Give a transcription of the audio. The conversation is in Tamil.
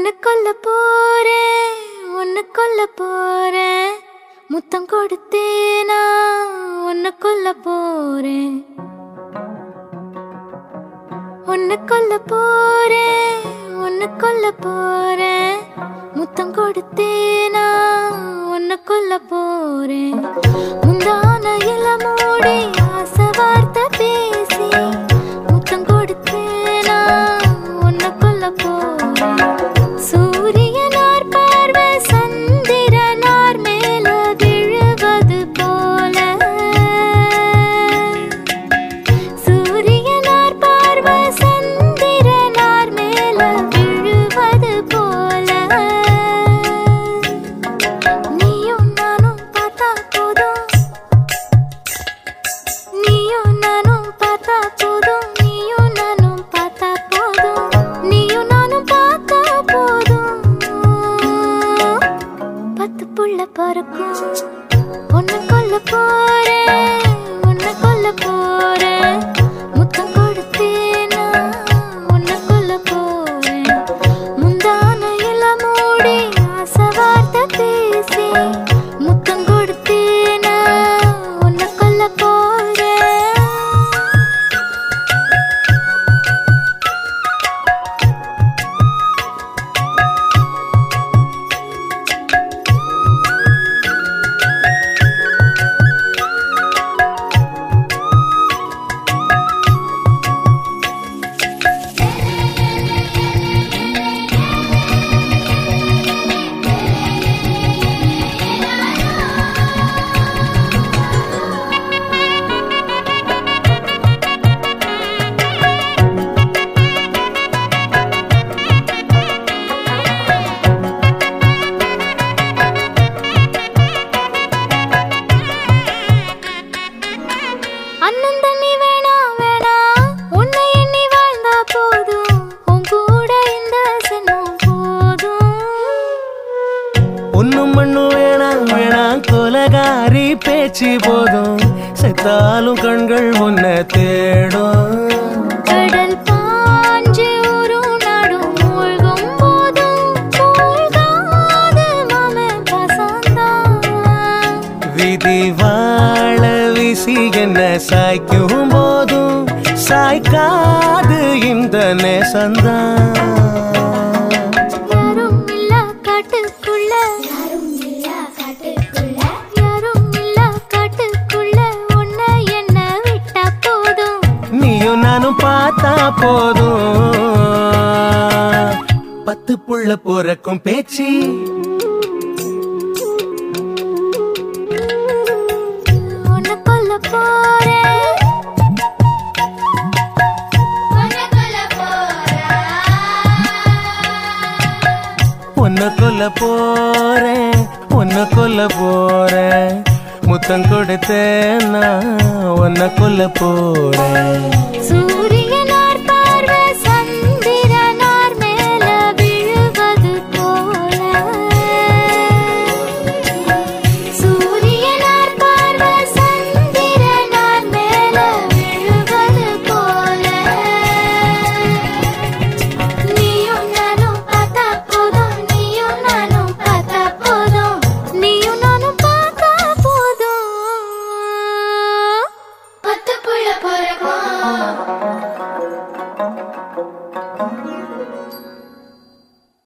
உன்னை கொல்ல போறேன் உன்னை கொல்ல போறேன் முத்தம் கொடுத்தேனா உன்னை கொல்ல போறேன் உன்னை கொல்ல போறேன் உன்னை கொல்ல போறேன் முத்தம் கொடுத்தேனா உன்னை கொல்ல போறேன் முந்தான இளமூடி ஆசை வார்த்தை பேசி முத்தம் கொடுத்தேனா உன்னை கொல்ல போறேன் சூரியனார் பார்வை சந்திரனார் மேல விழுவது போல சூரியனார் பார்வை சந்திரனார் மேல விழுவது போல நீயும் நானும் பார்த்தா போதும் நீயும் நானும் பார்த்தா போதும் நீயும் நானும் பார்த்தா போதும் நீயும் நானும் பார்த்தா போதும் பத்து புள்ள பறக்கும் உன்னை கொல்ல போறேன் உன்னை கொல்ல போறேன் முத்தம் கொடுத்தேனா உன்னை கொல்ல போறேன் முந்தான இளமூடி ஆசை வார்த்தை பேசி முத்தம் கொடுத்தேனா உன்னை கொல்ல போறேன் அண்ணன் தண்ணி வேணாம் வேணாம் உன்னை எண்ணி வாழ்ந்தா போதும் உன் கூட இந்த சின்னம் போதும் ஒண்ணும் மண்ணும் வேணாம் வேணாம் கொலகாரி பேச்சு போதும் செத்தாலும் கண்கள் உன்னை தேடும் கடல் பாஞ்சு ஒரு நாடும் மூழ்கும் போதும் மூழ்காத மாமன் பசந்தான் விதி வாழ விசி என்ன சாய்க்கும் போதும் சாய்க்காது இந்த நேசந்தான் யாரும் இல்ல காட்டுக்குள்ள யாரும் இல்ல காட்டுக்குள்ள யாரும் இல்ல காட்டுக்குள்ள உன்னை என்ன விட்டா போதும் நீயும் நானும் பார்த்தா போதும் பத்து புள்ள பிறக்கும் பேச்சு உன்னை கொல்ல போறேன் உன்னை கொல்ல போறா உன்னை கொல்ல போறேன் உன்னை கொல்ல போறேன் முத்தம் கொடுத்தேன் நான் உன்னை கொல்ல போறேன் சூரிய